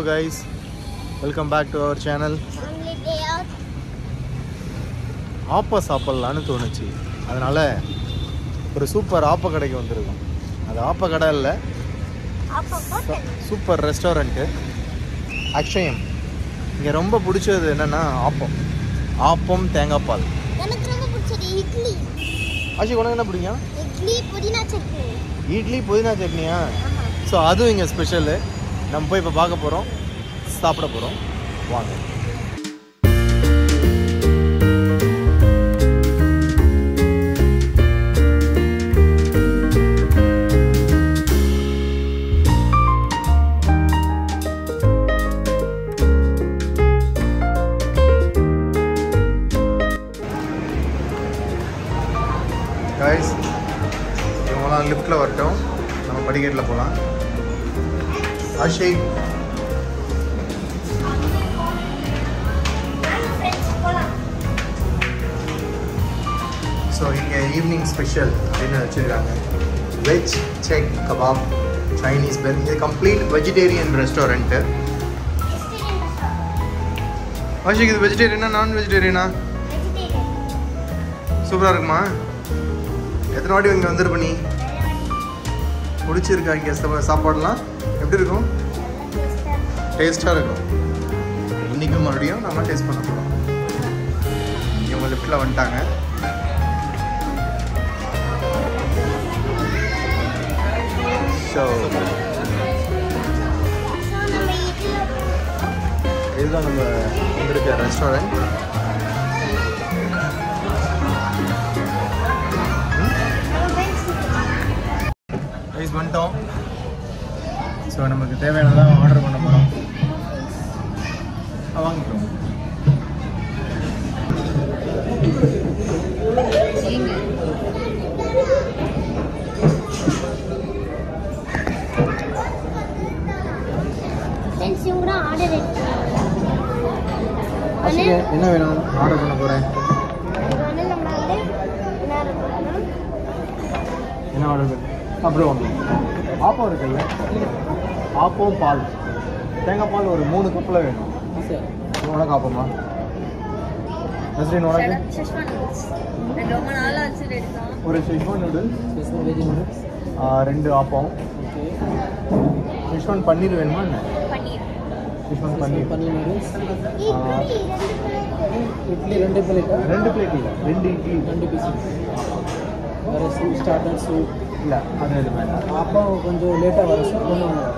Guys welcome back to our channel ஆப்பா சாப்பிட்லான்னு தோணுச்சு அதனால் ஒரு சூப்பர் ஆப்ப கடைக்கு வந்திருக்கோம் அது ஆப்ப கடை இல்லை சூப்பர் ரெஸ்டாரண்ட்டு அக்ஷயம் இங்கே ரொம்ப பிடிச்சது என்னென்னா ஆப்பம் ஆப்பம் தேங்காய் பால் எனக்கு ரொம்ப பிடிச்சது இட்லி ஆஷி உனக்கு என்ன பிடிக்கும் இட்லி புதினா சட்னி இட்லி புதினா சட்னியா ஆமா ஸோ அதுவும் இங்கே ஸ்பெஷலு நம்ம போய் இப்போ பார்க்க போகிறோம் சாப்பிட போகிறோம் வாங்க கைஸ் இவங்களாம் லிஃப்ட்டில் வரட்டும் நம்ம படிக்கட்டில் போகலாம் அஷிக் ஸோ இங்கே ஈவினிங் ஸ்பெஷல் அப்படின்னு வச்சுருக்காங்க veg seekh kebab Chinese bhel இது கம்ப்ளீட் வெஜிடேரியன் ரெஸ்டாரண்ட்டு அஷிக் இது வெஜிடேரியனா நான் வெஜிடேரியனா சூப்பராக இருக்குமா எத்தனை வாட்டி இங்கே வந்திருப்ப நீ பிடிச்சிருக்கா இங்கே சா- சாப்பாடுலாம் எப்படி இருக்கும் டேஸ்ட்டாக இருக்கும் இன்றைக்கும் மறுபடியும் நம்ம டேஸ்ட் பண்ண போகிறோம் இவங்க லிஃப்ட்டில் வந்துட்டாங்க ஸோ இதுதான் நம்ம வந்திருக்க ரெஸ்டாரண்ட் ரைஸ் வந்துட்டோம் ஸோ நமக்கு தேவையானதான் ஆர்டர் பண்ண போகிறோம் வாங்கிக்கிறோம் ஃப்ரெண்ட்ஸ் இவங்க தான் ஆர்டர் எடுத்தாங்க என்ன வேணும் ஆர்டர் பண்ண போகிறேன் வந்து நம்ம வந்து என்ன ஆர்டர் பண்ணணும் என்ன ஆர்டர் அப்புறம் ஒன்று ஆப்பம் இருக்குல்ல ஆப்பம் பால் தேங்காய் பால் ஒரு மூணு கப்பில் வேணும் உனக்கு ஆப்பமா நஸ்ரீன் உனக்கு ரொம்ப நாள் ஆச்சு எடுத்தோம் ஒரு ஷெஷ்வான் நூடுல்ஸ் ரெண்டு ஆப்பம் ஷெஷ்வான் பன்னீர் வேணுமா என்ன பன்னீர் ஷெஷ்வான் பன்னீர் பன்னீர் நூடுல்ஸ் இட்லி ரெண்டு plate. இட்லி ரெண்டு பிளேட் ரெண்டு பிளேட் இல்லை ரெண்டு இட்லி ரெண்டு பீஸ் வேறு சூப் ஸ்டார்டர் சூப் இல்லை அது இது வேண்டாம் அப்போ கொஞ்சம் லேட்டாக வர சார் ஒன்று ஒன்று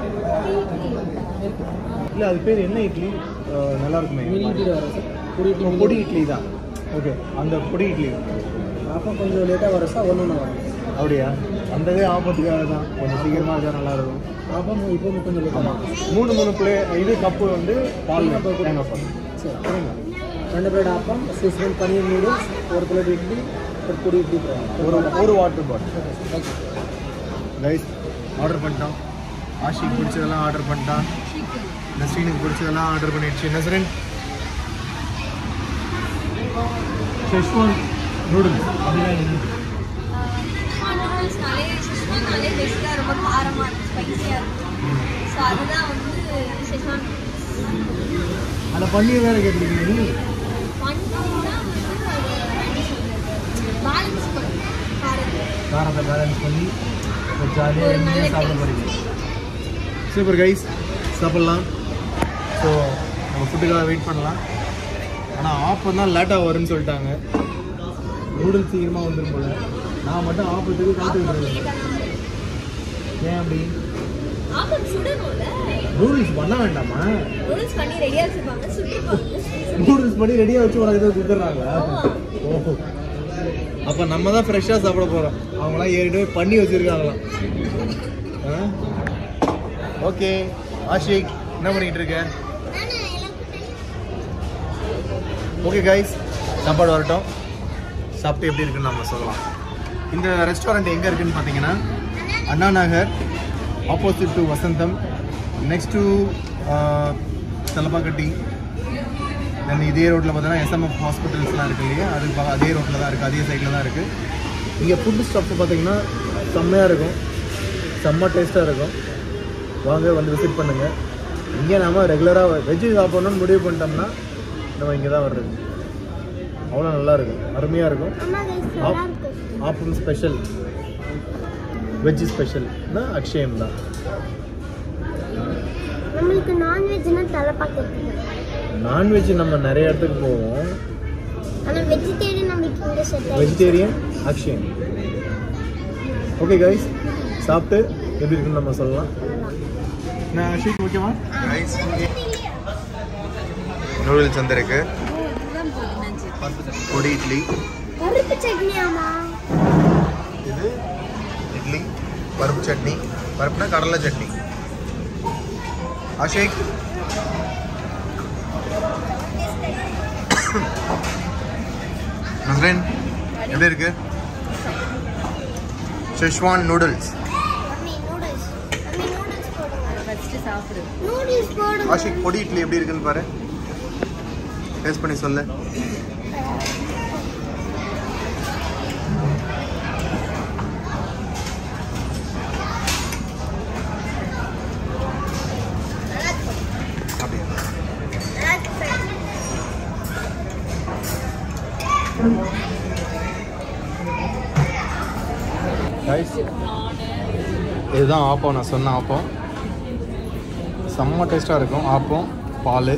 இல்லை அது பேர் என்ன இட்லி அஹ், நல்லா இருக்குமே மினி இட்லி வர சார் பொடி இட்லி பொடி இட்லி தான் ஓகே அந்த பொடி இட்லி அப்போ கொஞ்சம் லேட்டாக வர சார் ஒன்று ஒன்று வரும் அப்படியா அந்த இதே ஆப்பத்துக்காக தான் கொஞ்சம் சீக்கிரமாக இருந்தால் நல்லா இருக்கும் அப்போ இப்போ கொஞ்சம் லேட்டாக வரும் மூணு மூணு பிளே இது கப்பு வந்து பால் தேங்காய் பால் சரி சரிங்க ரெண்டு plate appam six plate paneer noodles ஒரு பிளேட் இட்லி ஒரு பொடி இட்லி ஒரு ஒரு water bottle okay rice order பண்ணிட்டோம் ஆஷிக்கு பிடிச்சதெல்லாம் ஆர்டர் பண்ணிட்டான் நஸ்ரீனுக்கு பிடிச்சதெல்லாம் ஆர்டர் பண்ணிடுச்சு நஸ்ரீன் ஷெஷ்வான் நூடுல்ஸ் அப்படின்னா என்ன? நூடுல்ஸ்னாலே ஷெஷ்வான்னாலே பெஸ்ட்டாக ரொம்ப காரமாக இருக்கும் ஸ்பைஸியாக இருக்கும் ஸோ அதுதான் வந்து ஷெஷ்வான் அதில் பன்னீர் வேறு கேட்டிருக்கீங்க நீ பன்னீர்னா வந்து அது எப்படி சொல்கிறது பேலன்ஸ் பண்ணும் காரத்தை காரத்தை பேலன்ஸ் பண்ணி ஒரு ஜாலியாக ஒரு நல்ல என்ஜாய் சாப்பிட போகிறீங்க சூப்பர் கைஸ் சாப்பிட்லாம் ஸோ நம்ம ஃபுட்டுக்காக வெயிட் பண்ணலாம் ஆனால் ஆப்பம் தான் லேட்டாக வரும்னு சொல்லிட்டாங்க நூடுல்ஸ் சீக்கிரமாக வந்துடும் போல நான் மட்டும் ஆப்பத்துக்கு காத்துக்கிட்டு இருக்கேன் ஏன் அப்படி ஆப்பம் சுடணும்ல நூடுல்ஸ் பண்ண வேண்டாமா நூடுல்ஸ் பண்ணி ரெடியாக வச்சுருப்பாங்க சுட்டுருப்பாங்க நூடுல்ஸ் பண்ணி ரெடியாக வச்சு உனக்கு இதை கொடுத்துட்றாங்களா ஓஹோ அப்போ நம்ம தான் ஃப்ரெஷ்ஷாக சாப்பிட போகிறோம் அவங்களாம் ஏற்கனவே பண்ணி வச்சுருக்காங்களாம் ஓகே ஆஷிக் என்ன பண்ணிகிட்டு இருக்க ஓகே கைஸ் சாப்பாடு வரட்டும் சாப்பிட்டு எப்படி இருக்குன்னு நம்ம சொல்லலாம் இந்த ரெஸ்டாரண்ட் எங்கே இருக்குன்னு பார்த்தீங்கன்னா Anna Nagar opposite to Vasantham next to Thalappakatti then இதே ரோட்டில் பார்த்தீங்கன்னா எஸ்எம்எஃப் ஹாஸ்பிட்டல்ஸ்லாம் இருக்கு இல்லையா அது பா- அதே ரோட்டில் தான் இருக்குது அதே சைடில் தான் இருக்குது இங்கே ஃபுட் ஸ்டாப் பார்த்தீங்கன்னா செம்மையாக இருக்கும் செம்ம டேஸ்ட்டாக இருக்கும் வாங்க வந்து விசிட் பண்ணுங்கள் இங்கே நம்ம ரெகுலராக வெஜ்ஜு சாப்பிடணும்னு முடிவு பண்ணிட்டோம்னா நம்ம இங்கே தான் வர்றது அவ்வளோ நல்லா இருக்கும் அருமையாக இருக்கும் ஆமா கைஸ் நல்லா இருக்கும் ஆப்பம் ஸ்பெஷல் வெஜ் ஸ்பெஷல்னா அக்ஷயம் தான் நம்மளுக்கு நான்வெஜ்னா தலைப்பாக்கிறது நான்வெஜ் நம்ம நிறைய இடத்துக்கு போவோம் ஆனா வெஜிடேரியன் நம்மளுக்கு இங்க செட் ஆயிடுச்சு வெஜிடேரியன் அக்ஷயம் ஓகே கைஸ் சாப்பிட்டு எப்படி இருக்குன்னு நம்ம சொல்லலாம் நான் அஷிக் ஓகேவா ரைஸ் நூடுல்ஸ் வந்திருக்கு பொடி இட்லி பருப்பு சட்னியாமா இது இட்லி பருப்பு சட்னி பருப்புனா கடலை சட்னி அஷேக் நஸ்ரீன் எப்படி இருக்கு schezwan noodles mummy noodles mummy noodles போடுங்க ஃபஸ்ட்டு சாப்பிடு நூடுல்ஸ் போடுங்க ஆஷிக் பொடி இட்லி எப்படி இருக்குன்னு பாரு டேஸ்ட் பண்ணி சொல்லு அப்படியா நல்லா இருக்கு friends. கைஸ் இதுதான் ஆப்பம் நான் சொன்ன ஆப்பம் செம்ம டேஸ்ட்டாக இருக்கும் ஆப்பம் பால்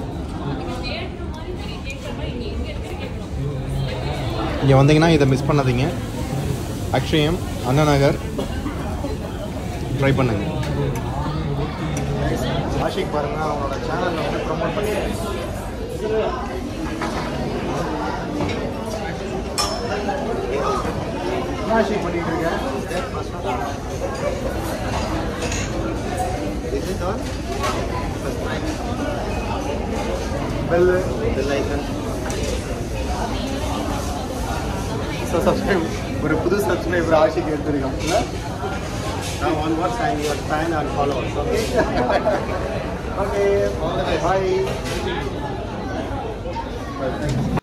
இங்கே வந்தீங்கன்னா இதை மிஸ் பண்ணாதீங்க அக்ஷயம் அண்ணா நகர் ட்ரை பண்ணுங்க ஆஷிக் பாருங்க அவங்களோட சேனலில் வந்து ப்ரொமோட் பண்ணியிருக்கேன் ஆஷிக் பண்ணிட்டு இருக்கேன் bell bell icon so subscribe ஒரு புது சப்ஸ்கிரைபர் ஆஷிக் எடுத்திருக்கோம் இல்லை நான் one what's I your fan and followers okay okay bye